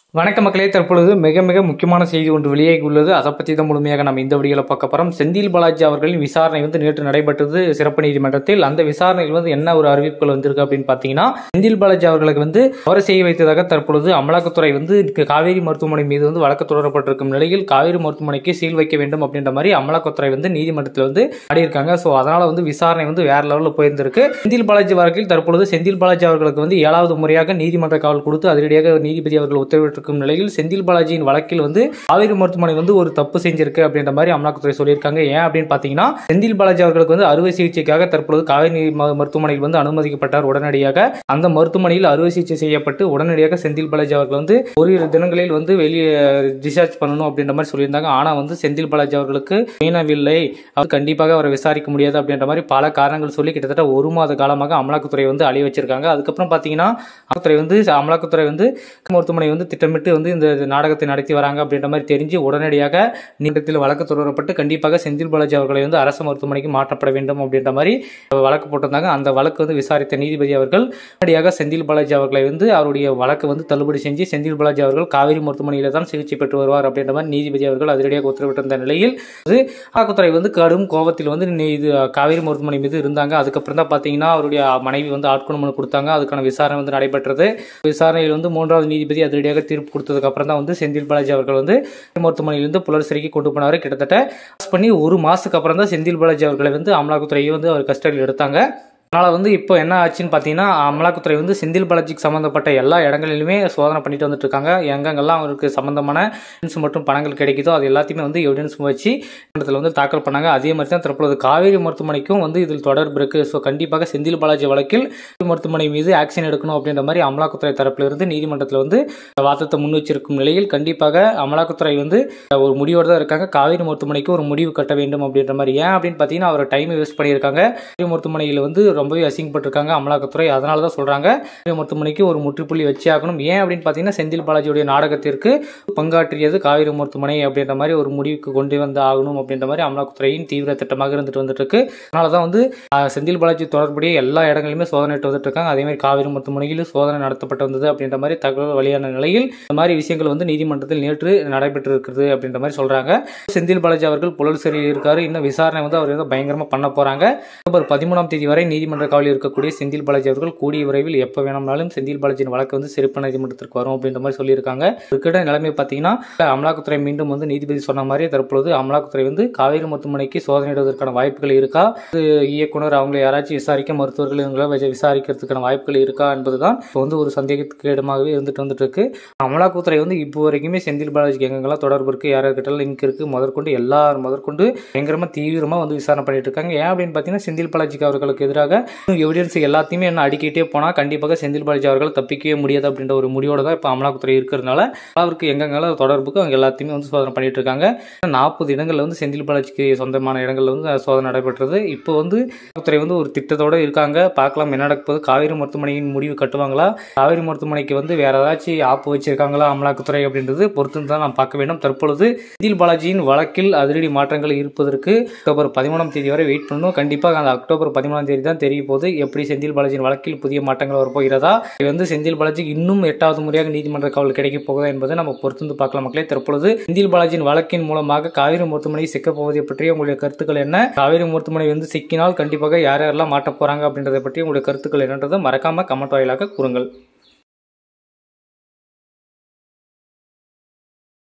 வணக்க மக்களே தற்பொழுது மிக மிக முக்கியமான செய்தி ஒன்று வெளியாகி உள்ளது அதை பற்றி தான் முழுமையாக நம்ம இந்த வீடியோவில் பார்க்க போகிறோம் செந்தில் பாலாஜி அவர்களின் விசாரணை வந்து நேற்று நடைபெற்றது சிறப்பு நீதிமன்றத்தில் அந்த விசாரணையில் வந்து என்ன ஒரு அறிவிப்புகள் வந்திருக்கு அப்படின்னு பார்த்தீங்கன்னா செந்தில் பாலாஜி அவர்களுக்கு வந்து அவரை செய்ய வைத்ததாக தற்பொழுது அமலாக்கத்துறை வந்து காவேரி மருத்துவமனை மீது வந்து வழக்கு தொடரப்பட்டிருக்கும் நிலையில் காவேரி மருத்துவமனைக்கு சீல் வைக்க வேண்டும் அப்படின்ற மாதிரி அமலாக்கத்துறை வந்து நீதிமன்றத்தில் வந்து ஆடியிருக்காங்க ஸோ அதனால வந்து விசாரணை வந்து வேற லெவலில் போயிருந்திருக்கு செந்தில் பாலாஜி வழக்கில் தற்பொழுது செந்தில் பாலாஜி அவர்களுக்கு வந்து ஏழாவது முறையாக நீதிமன்ற காவல் கொடுத்து அதிரடியாக நீதிபதி அவர்கள் உத்தரவிட்டிருக்கும் நிலையில் செந்தில் பாலாஜியின் வழக்கில் வந்து காவேரி மருத்துவமனை வந்து ஒரு தப்பு செஞ்சிருக்கு அப்படின்ற மாதிரி அமலாக்கத்துறை சொல்லியிருக்காங்க ஏன் அப்படின்னு பார்த்தீங்கன்னா செந்தில் பாலாஜி அவர்களுக்கு வந்து அறுவை சிகிச்சைக்காக தற்பொழுது காவேரி ம- மருத்துவமனையில் வந்து அனுமதிக்கப்பட்டார் உடனடியாக அந்த மருத்துவமனையில் அறுவை சிகிச்சை செய்யப்பட்டு உடனடியாக செந்தில் பாலாஜி அவர்கள் வந்து ஒரு தினங்களில் வந்து வெளியே டிஸ்சார்ஜ் பண்ணணும் அப்படின்ற மாதிரி சொல்லியிருந்தாங்க ஆனால் வந்து செந்தில் பாலாஜி அவர்களுக்கு மீனவில்லை அவர் கண்டிப்பாக அவரை விசாரிக்க முடியாது அப்படின்ற மாதிரி பல காரணங்கள் சொல்லி கிட்டத்தட்ட ஒரு மாத காலமாக அமலாக்கத்துறை வந்து அழி வச்சிருக்காங்க அதுக்கப்புறம் பார்த்தீங்கன்னா அமலாக்கத்துறை வந்து அமலாக்கத்துறை வந்து மருத்துவமனை வந்து திட்டமிட்டு வந்து இந்த நாடகத்தை நடத்தி வராங்க அப்படின்ற மாதிரி தெரிஞ்சு உடனடியாக நீண்டத்தில் வழக்கு தொடரப்பட்டு கண்டிப்பாக செந்தில் பாலாஜி அவர்களை வந்து அரசு மருத்துவமனைக்கு மாற்றப்பட வேண்டும் அப்படின்ற மாதிரி வழக்கு போட்டிருந்தாங்க அந்த வழக்கு வந்து விசாரித்த நீதிபதி அவர்கள் உடனடியாக செந்தில் பாலாஜி அவர்களை வந்து அவருடைய வழக்கு வந்து தள்ளுபடி செஞ்சு செந்தில் பாலாஜி அவர்கள் காவேரி மருத்துவமனையில் தான் சிகிச்சை பெற்று வருவார் அப்படின்ற மாதிரி நீதிபதி அவர்கள் அதிரடியாக உத்தரவிட்டிருந்த நிலையில் வந்து அமலாக்கத்துறை வந்து கடும் கோபத்தில் வந்து நீ இது காவேரி மருத்துவமனை மீது இருந்தாங்க அதுக்கப்புறம் தான் பார்த்தீங்கன்னா அவருடைய மனைவி வந்து ஆட்கொணு மனு கொடுத்தாங்க அதுக்கான விசாரணை வந்து நடைபெற்றது விசாரணையில் வந்து மூன்றாவது நீதிபதி அதிரடியாக தீர்ப்பு கொடுத்ததுக்கு அப்புறம் தான் வந்து செந்தில் பாலாஜி அவர்கள் வந்து மருத்துவமனையிலிருந்து புலர் சிறைக்கு கொண்டு போனார் கிட்டத்தட்ட arrest பண்ணி ஒரு மாசத்துக்கு அப்புறம் தான் செந்தில் பாலாஜி அவர்களை வந்து அமலாக்கத்துறையை வந்து அவர் கஸ்டடியில் எடுத்தாங்க அதனால் வந்து இப்போ என்ன ஆச்சுன்னு பார்த்தீங்கன்னா அமலாக்கத்துறை வந்து செந்தில் பாலாஜிக்கு சம்மந்தப்பட்ட எல்லா இடங்களிலுமே சோதனை பண்ணிட்டு வந்துட்டு இருக்காங்க எங்கெங்கெல்லாம் அவருக்கு சம்மந்தமான எவிடன்ஸ் மற்றும் பணங்கள் கிடைக்குதோ அது எல்லாத்தையுமே வந்து எவிடன்ஸ் வச்சு இடத்துல வந்து தாக்கல் பண்ணாங்க அதே மாதிரி தான் தற்பொழுது காவேரி மருத்துவமனைக்கும் வந்து இதில் தொடர்பு இருக்குது ஸோ கண்டிப்பாக செந்தில் பாலாஜி வழக்கில் காவேரி மருத்துவமனை மீது ஆக்ஷன் எடுக்கணும் அப்படின்ற மாதிரி அமலாக்கத்துறை தரப்பிலிருந்து நீதிமன்றத்தில் வந்து வாதத்தை முன் வச்சிருக்கும் நிலையில் கண்டிப்பாக அமலாக்கத்துறை வந்து ஒரு முடிவோடு தான் இருக்காங்க காவேரி மருத்துவமனைக்கு ஒரு முடிவு கட்ட வேண்டும் அப்படின்ற மாதிரி ஏன் அப்படின்னு பார்த்தீங்கன்னா அவர் டைம் வேஸ்ட் பண்ணியிருக்காங்க காவேரி மருத்துவமனையில் வந்து ரொம்பவே அசிங்கப்பட்டிருக்காங்க அமலாக்கத்துறை அதனால தான் சொல்கிறாங்க காவேரி மருத்துவமனைக்கு ஒரு முற்றுப்புள்ளி வச்சே ஆகணும் ஏன் அப்படின்னு பார்த்தீங்கன்னா செந்தில் பாலாஜியுடைய நாடகத்திற்கு பங்காற்றியது காவேரி மருத்துவமனை அப்படின்ற மாதிரி ஒரு முடிவுக்கு கொண்டு வந்து ஆகணும் அப்படின்ற மாதிரி அமலாக்கத்துறையின் தீவிர திட்டமாக இருந்துட்டு வந்துட்டு இருக்கு அதனால தான் வந்து ஆஹ், செந்தில் பாலாஜி தொடர்புடைய எல்லா இடங்களிலுமே சோதனை வந்துட்டு இருக்காங்க அதே மாதிரி காவிரி மருத்துவமனையில் சோதனை நடத்தப்பட்டு வந்தது அப்படின்ற மாதிரி தகவல் வெளியான நிலையில் இந்த மாதிரி விஷயங்கள் வந்து நீதிமன்றத்தில் நேற்று நடைபெற்று இருக்கிறது அப்படின்ற மாதிரி சொல்றாங்க செந்தில் பாலாஜி அவர்கள் புழல் சிறையில் இருக்காரு இன்னும் விசாரணை வந்து அவர் வந்து பயங்கரமா பண்ண போறாங்க அக்டோபர் பதிமூணாம் தேதி வரை நீதிமன்ற காவலில் இருக்கக்கூடிய செந்தில் பாலாஜி அவர்கள் கூடிய விரைவில் எப்போ வேணும்னாலும் செந்தில் பாலாஜியின் வழக்கு வந்து சிறப்பு நீதிமன்றத்திற்கு வரும் அப்படின்ற மாதிரி சொல்லியிருக்காங்க இருக்கிற நிலைமை பார்த்தீங்கன்னா அமலாக்கத்துறை மீண்டும் வந்து நீதிபதி சொன்ன மாதிரி தற்பொழுது அமலாக்கத்துறை வந்து காவேரி மருத்துவமனைக்கு சோதனையிடுவதற்கான வாய்ப்புகள் இருக்கா இது இயக்குனர் அவங்களை யாராச்சும் விசாரிக்க மருத்துவர்கள் இவங்களை வச்சு விசாரிக்கிறதுக்கான வாய்ப்புகள் இருக்கா என்பதுதான் இப்போ வந்து ஒரு சந்தேகத்துக்கு இடமாகவே இருந்துட்டு வந்துட்டு இருக்கு அமலாக்கத்துறை வந்து இப்போ வரைக்குமே செந்தில் பாலாஜிக்கு எங்கெங்கெல்லாம் தொடர்பு இருக்கு யார்கிட்ட லிங்க் இருக்கு முதற்கொண்டு எல்லாரும் முதற்கொண்டு பயங்கரமா தீவிரமா வந்து விசாரணை பண்ணிட்டு இருக்காங்க ஏன் அப்படின்னு பார்த்தீங்கன்னா செந்தில் பாலாஜிக்கு அவர்களுக்கு எதிராக எவிடன்ஸ் எல்லாத்தையுமே என்ன அடிக்கிட்டே போனால் கண்டிப்பாக செந்தில் பாலாஜி அவர்கள் தப்பிக்கவே முடியாது அப்படின்ற ஒரு முடிவோட தான் இப்போ அமலாக்கத்துறை இருக்கிறதுனால அவருக்கு எங்கெங்கெல்லாம் தொடர்புக்கு அவங்க எல்லாத்தையுமே வந்து சோதனை பண்ணிட்டு இருக்காங்க நாற்பது இடங்கள்ல வந்து செந்தில் பாலாஜிக்கு சொந்தமான இடங்கள்ல வந்து சோதனை நடைபெற்றது இப்போ வந்து அமலாக்கத்துறை வந்து ஒரு திட்டத்தோட இருக்காங்க பார்க்கலாம் என்ன நடக்க போகுது காவேரி மருத்துவமனையின் முடிவு கட்டுவாங்களா காவேரி மருத்துவமனைக்கு வந்து வேற ஏதாச்சும் ஆப்பு வச்சிருக்காங்களா அமலாக்கத்துறை அப்படின்றது பொறுத்து தான் நாம் பார்க்க வேண்டும் தற்பொழுது செந்தில் பாலாஜியின் வழக்கில் அதிரடி மாற்றங்கள் இருப்பதற்கு அக்டோபர் பதிமூணாம் தேதி வரை வெயிட் பண்ணணும் கண்டிப்பாக அந்த அக்டோபர் பதிமூணாம் தேதி தான் தெரிய போகுது எப்படி செந்தில் பாலாஜியின் வழக்கில் புதிய மாற்றங்கள் வரப்போகிறதா இது வந்து செந்தில் பாலாஜிக்கு இன்னும் எட்டாவது முறையாக நீதிமன்ற காவல் கிடைக்க போகுதா என்பதை நம்ம பொறுத்து வந்து பார்க்கலாம் மக்களே தற்பொழுது செந்தில் பாலாஜியின் வழக்கின் மூலமாக காவிரி மருத்துவமனை சிக்க போவதை பற்றி உங்களுடைய கருத்துக்கள் என்ன காவிரி மருத்துவமனை வந்து சிக்கினால் கண்டிப்பாக யார் யாரெல்லாம் மாட்ட போறாங்க அப்படின்றத பற்றி உங்களுடைய கருத்துக்கள் என்னன்றதை மறக்காம கமெண்ட் வாயிலாக கூறுங்கள்